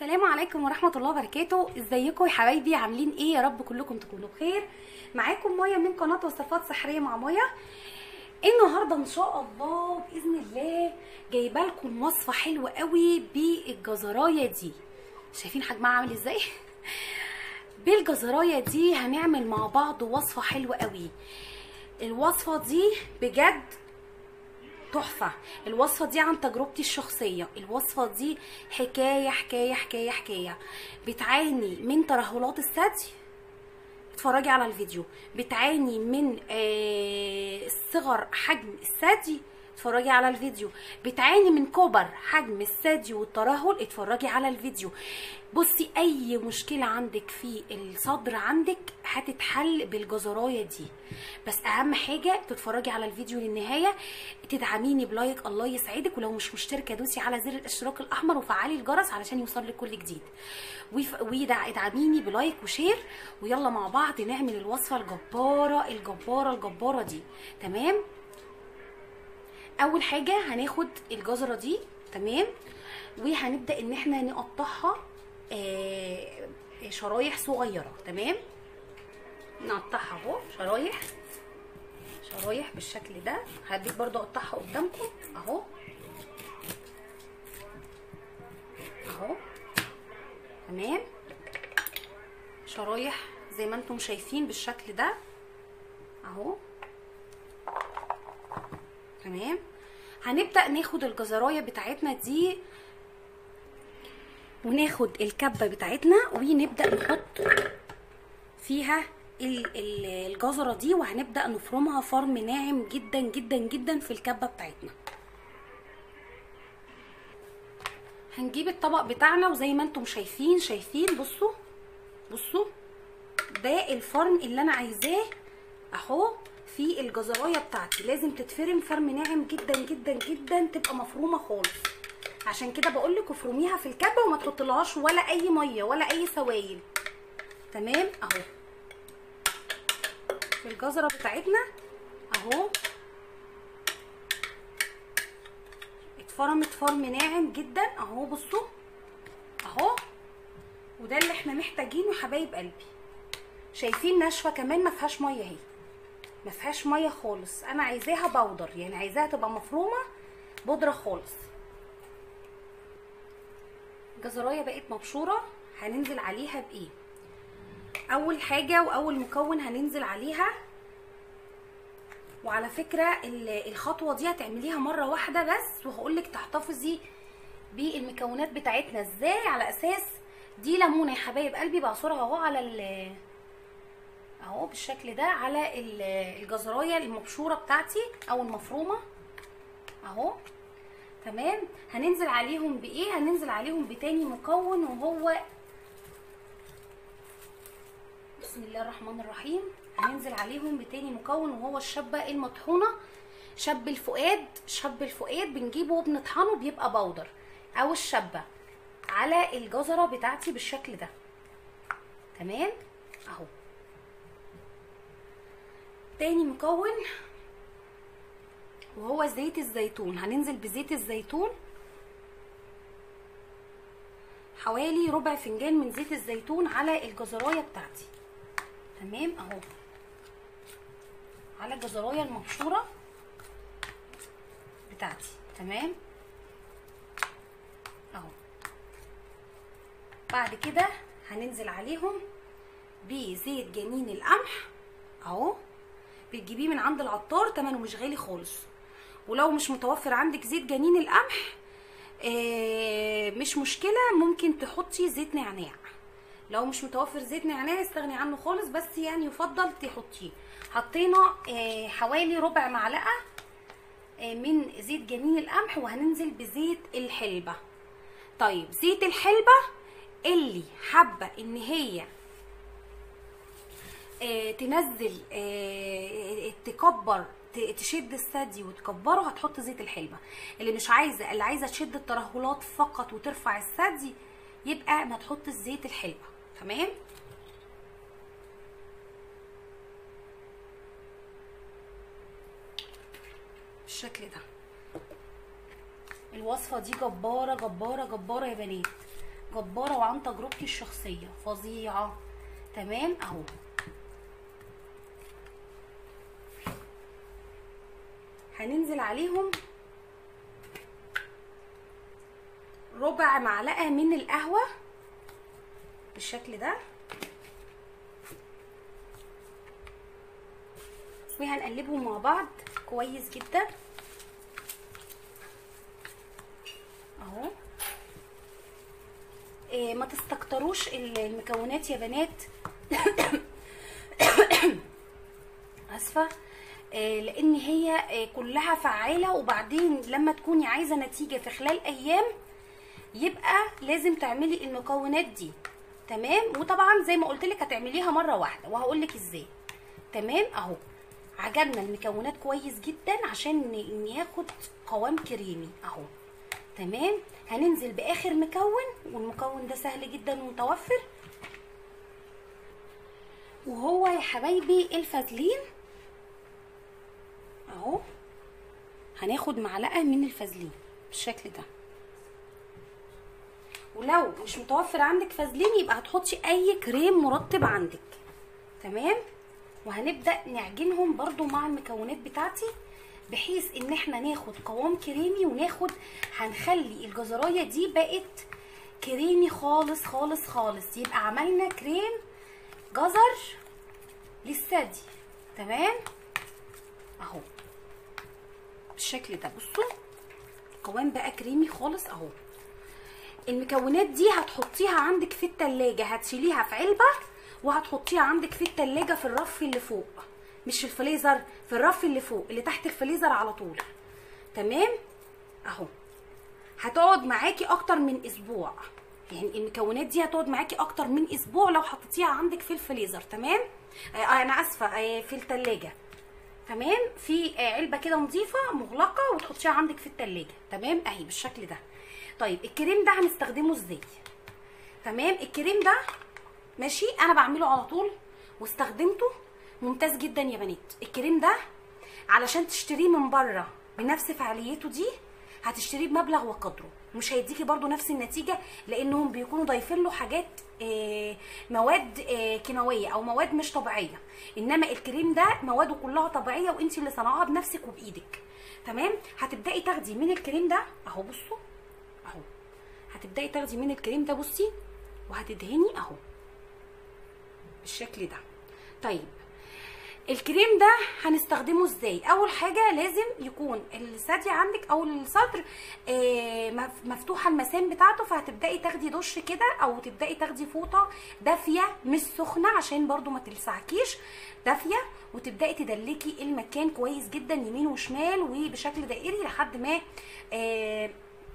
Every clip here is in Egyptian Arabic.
السلام عليكم ورحمة الله وبركاته ازيكم يا حبايبي عاملين ايه يا رب كلكم تكونوا بخير معاكم مايا من قناة وصفات سحرية مع مايا النهارده ان شاء الله باذن الله جايبه لكم وصفه حلوه قوي بالجزرايه دي شايفين حجمها عامل ازاي بالجزرايه دي هنعمل مع بعض وصفه حلوه قوي الوصفه دي بجد تحفه الوصفه دي عن تجربتي الشخصيه الوصفه دي حكايه حكايه حكايه حكايه بتعاني من ترهلات الثدي اتفرجي على الفيديو بتعاني من آه صغر حجم الثدي اتفرجي على الفيديو بتعاني من كبر حجم الثدي والترهل اتفرجي على الفيديو بصي اي مشكله عندك في الصدر عندك هتتحل بالجزرايه دي بس اهم حاجه تتفرجي على الفيديو للنهايه تدعميني بلايك الله يسعدك ولو مش مشتركه دوسي على زر الاشتراك الاحمر وفعلي الجرس علشان يوصل كل جديد وادعميني بلايك وشير ويلا مع بعض نعمل الوصفه الجباره الجباره الجباره دي تمام اول حاجه هناخد الجزره دي تمام وهنبدا ان احنا نقطعها آه شرايح صغيره تمام نقطعها اهو شرايح شرايح بالشكل ده هديك برضو اقطعها قدامكم اهو اهو تمام شرايح زي ما انتم شايفين بالشكل ده اهو تمام هنبدا ناخد الجزرايه بتاعتنا دي وناخد الكبه بتاعتنا ونبدا نحط فيها الجزره دي وهنبدا نفرمها فرم ناعم جدا جدا جدا في الكبه بتاعتنا هنجيب الطبق بتاعنا وزي ما انتم شايفين شايفين بصوا بصوا ده الفرم اللي انا عايزاه اهو في الجزرايه بتاعتي لازم تتفرم فرم ناعم جدا جدا جدا تبقى مفرومه خالص عشان كده بقول لك افرميها في الكبه وما تحطلهاش ولا اي ميه ولا اي سوائل تمام اهو في الجزره بتاعتنا اهو اتفرمت فرم ناعم جدا اهو بصوا اهو وده اللي احنا محتاجينه حبايب قلبي شايفين ناشفه كمان ما فيهاش ميه اهي ما فيهاش ميه خالص انا عايزاها بودر يعني عايزاها تبقى مفرومه بودره خالص الجزرايه بقت مبشوره هننزل عليها بايه اول حاجه واول مكون هننزل عليها وعلى فكره الخطوه دي هتعمليها مره واحده بس وهقولك تحتفظي بالمكونات بتاعتنا ازاي على اساس دي ليمونه يا حبايب قلبي بعصرها اهو على ال اهو بالشكل ده على الجزرايه المبشوره بتاعتي او المفرومه اهو تمام هننزل عليهم بايه هننزل عليهم بتاني مكون وهو بسم الله الرحمن الرحيم هننزل عليهم بتاني مكون وهو الشبه المطحونه شب الفؤاد شب الفؤاد بنجيبه وبنطحنه بيبقى بودر او الشبه على الجزره بتاعتي بالشكل ده تمام اهو تاني مكون وهو زيت الزيتون هننزل بزيت الزيتون حوالي ربع فنجان من زيت الزيتون على الجزرايه بتاعتي تمام اهو على الجزرايه المبشوره بتاعتي تمام اهو بعد كده هننزل عليهم بزيت جنين القمح اهو بتجيبيه من عند العطار تمنه مش غالي خالص ولو مش متوفر عندك زيت جنين القمح آه مش مشكله ممكن تحطي زيت نعناع لو مش متوفر زيت نعناع استغني عنه خالص بس يعني يفضل تحطيه حطينا آه حوالي ربع معلقه آه من زيت جنين القمح وهننزل بزيت الحلبه طيب زيت الحلبه اللي حابه ان هي آه تنزل آه تكبر تشد الثدي وتكبره هتحط زيت الحلبه اللي مش عايزه اللي عايزه تشد الترهلات فقط وترفع الثدي يبقى ما تحط زيت الحلبه تمام بالشكل ده الوصفه دي جباره جباره جباره يا بنات جباره وعن تجربتي الشخصيه فظيعه تمام اهو هننزل عليهم ربع معلقه من القهوه بالشكل ده وهنقلبهم مع بعض كويس جدا اهو إيه ما تستكتروش المكونات يا بنات اسفه إيه لان هي إيه كلها فعاله وبعدين لما تكوني عايزه نتيجه في خلال ايام يبقى لازم تعملي المكونات دي تمام وطبعا زي ما قلت لك هتعمليها مره واحده وهقول لك ازاي تمام اهو عجبنا المكونات كويس جدا عشان ياخد قوام كريمي اهو تمام هننزل باخر مكون والمكون ده سهل جدا ومتوفر وهو يا حبايبي الفازلين اهو هناخد معلقه من الفازلين بالشكل ده ولو مش متوفر عندك فازلين يبقى هتحطي اي كريم مرطب عندك تمام وهنبدا نعجنهم برضو مع المكونات بتاعتي بحيث ان احنا ناخد قوام كريمي وناخد هنخلي الجزرايه دي بقت كريمي خالص خالص خالص يبقى عملنا كريم جزر للثدي تمام اهو بالشكل ده بصوا القوام بقى كريمي خالص اهو المكونات دي هتحطيها عندك في التلاجة هتشيليها في علبة وهتحطيها عندك في التلاجة في الرف اللي فوق مش في الفريزر في الرف اللي فوق اللي تحت الفريزر على طول تمام اهو هتقعد معاكي اكتر من اسبوع يعني المكونات دي هتقعد معاكي اكتر من اسبوع لو حطيتيها عندك في الفريزر تمام آه انا اسفه آه في التلاجة تمام في آه علبه كده نظيفه مغلقه وتحطيها عندك في التلاجة تمام اهي بالشكل ده طيب الكريم ده هنستخدمه ازاي تمام الكريم ده ماشي انا بعمله على طول واستخدمته ممتاز جدا يا بنات الكريم ده علشان تشتريه من بره بنفس فعاليته دي هتشتريه بمبلغ وقدره مش هيديكي برضو نفس النتيجة لانهم بيكونوا ضايفين له حاجات آه مواد آه كيماوية او مواد مش طبيعية انما الكريم ده مواده كلها طبيعية وانت اللي صنعها بنفسك وبايدك تمام هتبدأي تاخدي من الكريم ده اهو بصوا اهو هتبدأي تاخدي من الكريم ده بصي وهتدهني اهو بالشكل ده طيب الكريم ده هنستخدمه ازاي اول حاجه لازم يكون الثدي عندك او الصدر آه مفتوحه المسام بتاعته فهتبداي تاخدي دش كده او تبداي تاخدي فوطه دافيه مش سخنه عشان برضو ما تلسعكيش دافيه وتبداي تدلكي المكان كويس جدا يمين وشمال وبشكل دائري لحد ما آه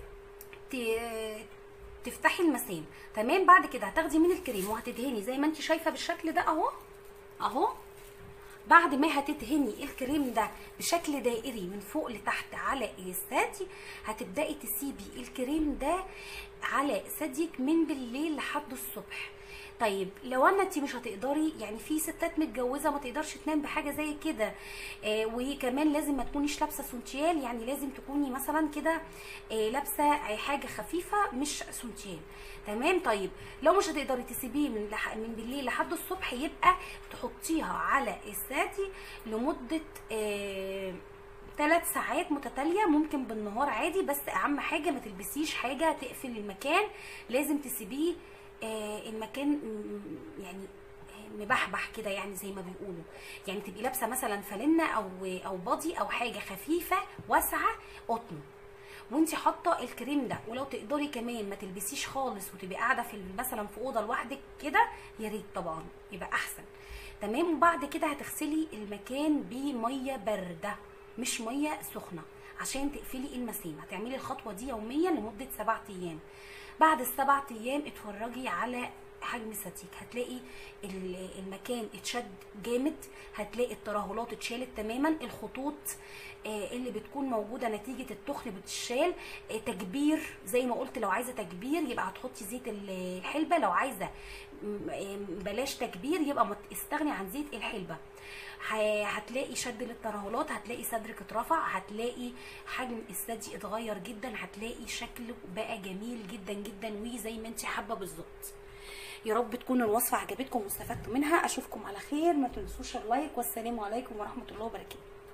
تفتحي المسام تمام بعد كده هتاخدي من الكريم وهتدهني زي ما انت شايفه بالشكل ده اهو اهو بعد ما هتدهني الكريم ده بشكل دائري من فوق لتحت على الثدي هتبداي تسيبي الكريم ده على ثديك من بالليل لحد الصبح طيب لو انا انت مش هتقدري يعني في ستات متجوزه ما تقدرش تنام بحاجه زي كده آه وكمان لازم ما تكونيش لابسه سونتيال يعني لازم تكوني مثلا كده آه لابسه حاجه خفيفه مش سونتيال تمام طيب لو مش هتقدري تسيبيه من لح... من بالليل لحد الصبح يبقى تحطيها على الثدي لمده آه ثلاث ساعات متتاليه ممكن بالنهار عادي بس اهم حاجه ما تلبسيش حاجه تقفل المكان لازم تسيبيه آه المكان يعني مبحبح كده يعني زي ما بيقولوا يعني تبقي لابسه مثلا فانلة او او بادي او حاجه خفيفه واسعه قطن وانت حاطه الكريم ده ولو تقدري كمان ما تلبسيش خالص وتبقي قاعده في مثلا في اوضه لوحدك كده يا ريت طبعا يبقى احسن تمام وبعد كده هتغسلي المكان بميه بارده مش ميه سخنه عشان تقفلي المسام هتعملي الخطوه دي يوميا لمده سبعة ايام بعد السبع ايام اتفرجي على حجم الساتيك هتلاقي ال- المكان اتشد جامد هتلاقي الترهلات اتشالت تماما الخطوط آه، اللي بتكون موجوده نتيجه التخن بتشال آه، تكبير زي ما قلت لو عايزه تكبير يبقى هتحطي زيت ال- الحلبه لو عايزه م- آه، بلاش تكبير يبقى ما استغني عن زيت الحلبه ه- هتلاقي شد للترهلات هتلاقي صدرك اترفع هتلاقي حجم الثدي اتغير جدا هتلاقي شكله بقى جميل جدا جدا وزي ما انت حابه بالظبط يا رب تكون الوصفه عجبتكم واستفدتوا منها اشوفكم على خير ما تنسوش اللايك والسلام عليكم ورحمه الله وبركاته